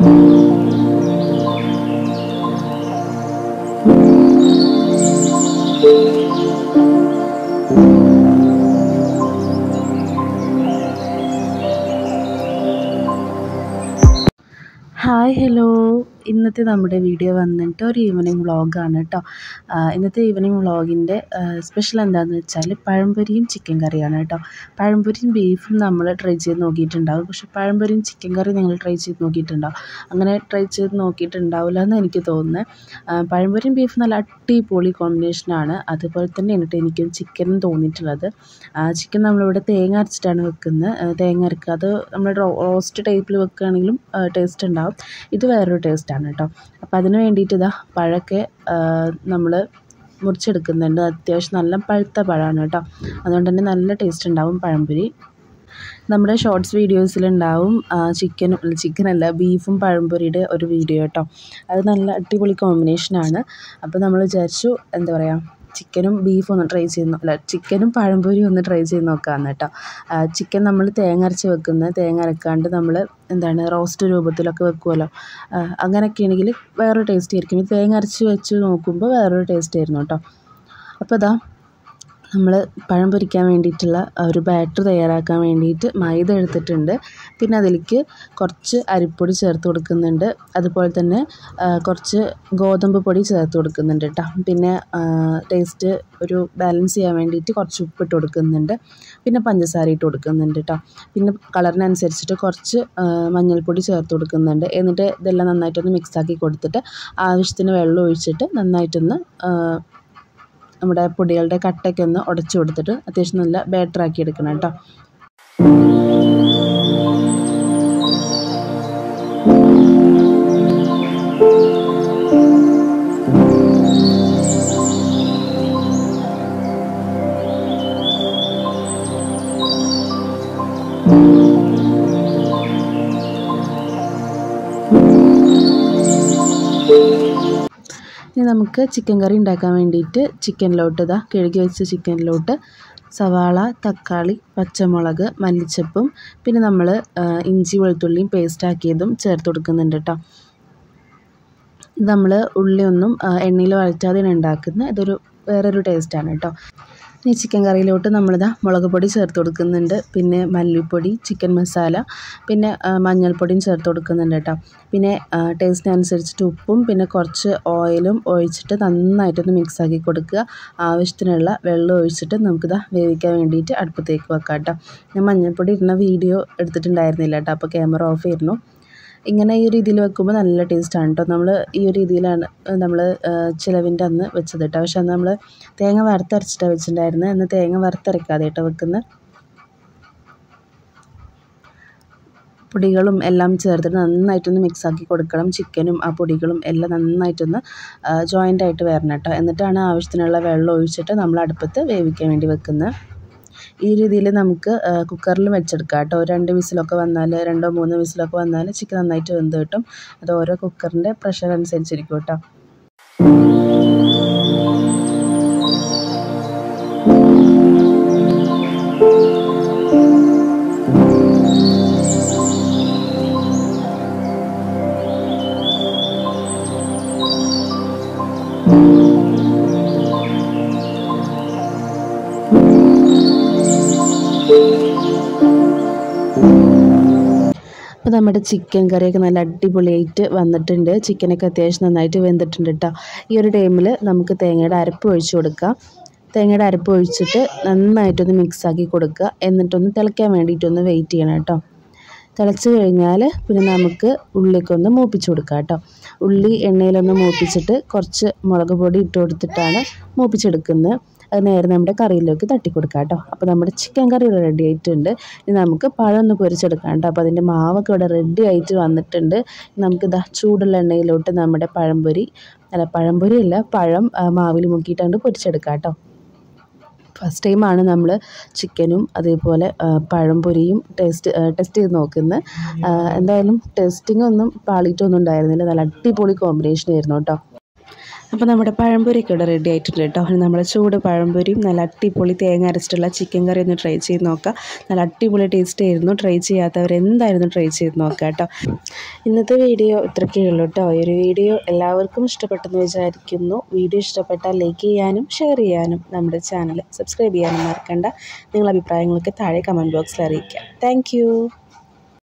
hi hello ഇന്നത്തെ നമ്മുടെ video വന്നിട്ട് ഒരു ഈവനിങ് വ്ളോഗാണ് കേട്ടോ ഇന്നത്തെ ഈവനിങ് വ്ളോഗിൻ്റെ സ്പെഷ്യൽ എന്താണെന്ന് വെച്ചാൽ പഴംപൊരിയും ചിക്കൻ കറിയാണ് കേട്ടോ പഴംപൊരിയും ബീഫും നമ്മൾ ട്രൈ ചെയ്ത് നോക്കിയിട്ടുണ്ടാവും പക്ഷെ പഴംപൊരിയും ചിക്കൻ കറിയും നിങ്ങൾ ട്രൈ ചെയ്ത് നോക്കിയിട്ടുണ്ടാവും അങ്ങനെ ട്രൈ ചെയ്ത് നോക്കിയിട്ടുണ്ടാവില്ല എന്ന് എനിക്ക് തോന്നുന്നത് പഴംപൊരിയും ബീഫും നല്ല അടിപൊളി കോമ്പിനേഷനാണ് അതുപോലെ തന്നെയാണ് കേട്ടോ എനിക്ക് ചിക്കനും തോന്നിയിട്ടുള്ളത് ചിക്കൻ നമ്മളിവിടെ തേങ്ങ അരച്ചിട്ടാണ് വെക്കുന്നത് തേങ്ങ അരക്കുക അത് നമ്മൾ റോസ്റ്റ് ടൈപ്പിൽ വെക്കുകയാണെങ്കിലും ടേസ്റ്റ് ഉണ്ടാവും ഇത് വേറൊരു ടേസ്റ്റാണ് കേട്ടോ അപ്പോൾ അതിന് വേണ്ടിയിട്ട് ഇതാ പഴമൊക്കെ നമ്മൾ മുറിച്ചെടുക്കുന്നുണ്ട് അത്യാവശ്യം നല്ല പഴുത്ത പഴമാണ് കേട്ടോ അതുകൊണ്ട് തന്നെ നല്ല ടേസ്റ്റ് ഉണ്ടാവും പഴംപൊരി നമ്മുടെ ഷോർട്സ് വീഡിയോസിലുണ്ടാവും ചിക്കനും ചിക്കനല്ല ബീഫും പഴംപൊരിയുടെ ഒരു വീഡിയോ കേട്ടോ അത് നല്ല അടിപൊളി കോമ്പിനേഷനാണ് അപ്പോൾ നമ്മൾ വിചാരിച്ചു എന്താ പറയുക ചിക്കനും ബീഫും ഒന്ന് ട്രൈ ചെയ്ത് അല്ല ചിക്കനും പഴംപൊരിയും ഒന്ന് ട്രൈ ചെയ്ത് നോക്കാമെന്ന് കേട്ടോ ചിക്കൻ നമ്മൾ തേങ്ങ അരച്ച് വെക്കുന്നത് തേങ്ങ അരക്കാണ്ട് നമ്മൾ എന്താണ് റോസ്റ്റ് രൂപത്തിലൊക്കെ വെക്കുമല്ലോ അങ്ങനെയൊക്കെ ആണെങ്കിൽ വേറൊരു ടേസ്റ്റ് ആയിരിക്കും തേങ്ങ അരച്ച് വെച്ച് നോക്കുമ്പോൾ വേറൊരു ടേസ്റ്റ് ആയിരുന്നു കേട്ടോ അപ്പോൾ ഇതാ നമ്മൾ പഴം പൊരിക്കാൻ വേണ്ടിയിട്ടുള്ള ഒരു ബാറ്റർ തയ്യാറാക്കാൻ വേണ്ടിയിട്ട് മൈദ എടുത്തിട്ടുണ്ട് പിന്നെ അതിലേക്ക് കുറച്ച് അരിപ്പൊടി ചേർത്ത് കൊടുക്കുന്നുണ്ട് അതുപോലെ തന്നെ കുറച്ച് ഗോതമ്പ് പൊടി ചേർത്ത് കൊടുക്കുന്നുണ്ട് കേട്ടോ പിന്നെ ടേസ്റ്റ് ഒരു ബാലൻസ് ചെയ്യാൻ വേണ്ടിയിട്ട് കുറച്ച് ഉപ്പിട്ട് കൊടുക്കുന്നുണ്ട് പിന്നെ പഞ്ചസാര ഇട്ട് കൊടുക്കുന്നുണ്ട് കേട്ടോ പിന്നെ കളറിനനുസരിച്ചിട്ട് കുറച്ച് മഞ്ഞൾപ്പൊടി ചേർത്ത് കൊടുക്കുന്നുണ്ട് എന്നിട്ട് ഇതെല്ലാം നന്നായിട്ടൊന്ന് മിക്സാക്കി കൊടുത്തിട്ട് ആവശ്യത്തിന് വെള്ളം ഒഴിച്ചിട്ട് നന്നായിട്ടൊന്ന് നമ്മുടെ പൊടികളുടെ കട്ടയൊക്കെ ഒന്ന് ഉടച്ചു കൊടുത്തിട്ട് അത്യാവശ്യം നല്ല ബാറ്ററാക്കി എടുക്കണം കേട്ടോ ഇനി നമുക്ക് ചിക്കൻ കറി ഉണ്ടാക്കാൻ വേണ്ടിയിട്ട് ചിക്കനിലോട്ട് ഇതാ കഴുകി വെച്ച ചിക്കനിലോട്ട് സവാള തക്കാളി പച്ചമുളക് മല്ലിച്ചപ്പും പിന്നെ നമ്മൾ ഇഞ്ചി വെളുത്തുള്ളിയും പേസ്റ്റ് ആക്കിയതും ചേർത്ത് കൊടുക്കുന്നുണ്ട് കേട്ടോ ഇത് നമ്മൾ ഉള്ളിയൊന്നും എണ്ണയിൽ വഴറ്റാതെയാണ് ഉണ്ടാക്കുന്നത് ഇതൊരു വേറൊരു ടേസ്റ്റാണ് കേട്ടോ ഇനി ചിക്കൻ കറിയിലോട്ട് നമ്മളിതാ മുളക് പൊടി ചേർത്ത് കൊടുക്കുന്നുണ്ട് പിന്നെ മല്ലിപ്പൊടി ചിക്കൻ മസാല പിന്നെ മഞ്ഞൾപ്പൊടിയും ചേർത്ത് കൊടുക്കുന്നുണ്ട് കേട്ടോ പിന്നെ ടേസ്റ്റിനനുസരിച്ചിട്ട് ഉപ്പും പിന്നെ കുറച്ച് ഓയിലും ഒഴിച്ചിട്ട് നന്നായിട്ടൊന്ന് മിക്സാക്കി കൊടുക്കുക ആവശ്യത്തിനുള്ള വെള്ളം ഒഴിച്ചിട്ട് നമുക്കിതാ വേവിക്കാൻ വേണ്ടിയിട്ട് അടുപ്പത്തേക്ക് വെക്കാം കേട്ടോ ഞാൻ മഞ്ഞൾപ്പൊടി ഇടുന്ന വീഡിയോ എടുത്തിട്ടുണ്ടായിരുന്നില്ല കേട്ടോ അപ്പോൾ ക്യാമറ ഓഫ് ആയിരുന്നു ഇങ്ങനെ ഈ ഒരു രീതിയിൽ വെക്കുമ്പോൾ നല്ല ടേസ്റ്റാണ് കേട്ടോ നമ്മൾ ഈ ഒരു രീതിയിലാണ് നമ്മൾ ചിലവിൻ്റെ അന്ന് വെച്ചത് കേട്ടോ പക്ഷെ അന്ന് നമ്മൾ തേങ്ങ വറുത്തരച്ചിട്ടാണ് വെച്ചിട്ടുണ്ടായിരുന്നത് അന്ന് തേങ്ങ വറുത്തരക്കാതെ കേട്ടോ വെക്കുന്നത് പൊടികളും എല്ലാം ചേർത്തിട്ട് നന്നായിട്ടൊന്ന് മിക്സാക്കി കൊടുക്കണം ചിക്കനും ആ പൊടികളും എല്ലാം നന്നായിട്ടൊന്ന് ജോയിൻ്റ് ആയിട്ട് വരണം കേട്ടോ എന്നിട്ടാണ് ആവശ്യത്തിനുള്ള വെള്ളം ഒഴിച്ചിട്ട് നമ്മൾ അടുപ്പത്ത് വേവിക്കാൻ വേണ്ടി വെക്കുന്നത് ഈ രീതിയിൽ നമുക്ക് കുക്കറിൽ വെച്ചെടുക്കാം കേട്ടോ രണ്ട് വിസിലൊക്കെ വന്നാൽ രണ്ടോ മൂന്നോ വിസിലൊക്കെ വന്നാൽ ചിക്കൻ നന്നായിട്ട് വെന്ത് കിട്ടും അത് ഓരോ കുക്കറിൻ്റെ പ്രഷർ അനുസരിച്ചിരിക്കും കേട്ടോ അപ്പോൾ നമ്മുടെ ചിക്കൻ കറിയൊക്കെ നല്ല അടിപൊളിയായിട്ട് വന്നിട്ടുണ്ട് ചിക്കനൊക്കെ അത്യാവശ്യം നന്നായിട്ട് വെന്തിട്ടുണ്ട് കേട്ടോ ഈ ഒരു ടൈമിൽ നമുക്ക് തേങ്ങയുടെ അരപ്പ് ഒഴിച്ച് കൊടുക്കാം തേങ്ങയുടെ അരപ്പ് ഒഴിച്ചിട്ട് നന്നായിട്ടൊന്ന് മിക്സാക്കി കൊടുക്കുക എന്നിട്ടൊന്ന് തിളയ്ക്കാൻ വേണ്ടിയിട്ടൊന്ന് വെയിറ്റ് ചെയ്യണം കേട്ടോ തിളച്ച് കഴിഞ്ഞാൽ പിന്നെ നമുക്ക് ഉള്ളിയൊക്കെ ഒന്ന് മൂപ്പിച്ച് കൊടുക്കാം കേട്ടോ ഉള്ളി എണ്ണയിലൊന്ന് മൂപ്പിച്ചിട്ട് കുറച്ച് മുളക് പൊടി ഇട്ട് കൊടുത്തിട്ടാണ് മൂപ്പിച്ചെടുക്കുന്നത് അത് നേരെ നമ്മുടെ കറിയിലേക്ക് തട്ടി കൊടുക്കാം കേട്ടോ അപ്പോൾ നമ്മുടെ ചിക്കൻ കറി ഇവിടെ റെഡി ആയിട്ടുണ്ട് ഇനി നമുക്ക് പഴം ഒന്ന് പൊരിച്ചെടുക്കാം കേട്ടോ അപ്പോൾ അതിൻ്റെ മാവൊക്കെ ഇവിടെ റെഡി ആയിട്ട് വന്നിട്ടുണ്ട് നമുക്ക് ഇതാ ചൂടുള്ള എണ്ണയിലോട്ട് നമ്മുടെ പഴംപൊരി അല്ല പഴംപൊരി അല്ല പഴം മാവിൽ മുക്കിയിട്ടാണ്ട് പൊരിച്ചെടുക്കാം കേട്ടോ ഫസ്റ്റ് ടൈമാണ് നമ്മൾ ചിക്കനും അതേപോലെ പഴംപൊരിയും ടേസ്റ്റ് ടെസ്റ്റ് ചെയ്ത് നോക്കുന്നത് എന്തായാലും ടെസ്റ്റിംഗ് ഒന്നും പാളിയിട്ടൊന്നും ഉണ്ടായിരുന്നില്ല നല്ല അടിപൊളി കോമ്പിനേഷൻ ആയിരുന്നു കേട്ടോ അപ്പോൾ നമ്മുടെ പഴംപൊരിയൊക്കെ ഇവിടെ റെഡി ആയിട്ടുണ്ട് കേട്ടോ നമ്മുടെ ചൂട് പഴംപൊരിയും നല്ല അടിപൊളി തേങ്ങ അരച്ചിട്ടുള്ള ചിക്കൻ കറി ഒന്ന് ട്രൈ ചെയ്ത് നോക്കാം നല്ല അടിപൊളി ടേസ്റ്റ് ആയിരുന്നു ട്രൈ ചെയ്യാത്തവർ എന്തായിരുന്നു ട്രൈ ചെയ്ത് നോക്കാം കേട്ടോ ഇന്നത്തെ വീഡിയോ ഇത്രയൊക്കെ ഉള്ളൂ കേട്ടോ ഈ ഒരു വീഡിയോ എല്ലാവർക്കും ഇഷ്ടപ്പെട്ടെന്ന് വിചാരിക്കുന്നു വീഡിയോ ഇഷ്ടപ്പെട്ടാൽ ലൈക്ക് ചെയ്യാനും ഷെയർ ചെയ്യാനും നമ്മുടെ ചാനൽ സബ്സ്ക്രൈബ് ചെയ്യാനും മറക്കണ്ട നിങ്ങളുടെ അഭിപ്രായങ്ങളൊക്കെ താഴെ കമൻറ്റ് ബോക്സിൽ അറിയിക്കാം താങ്ക്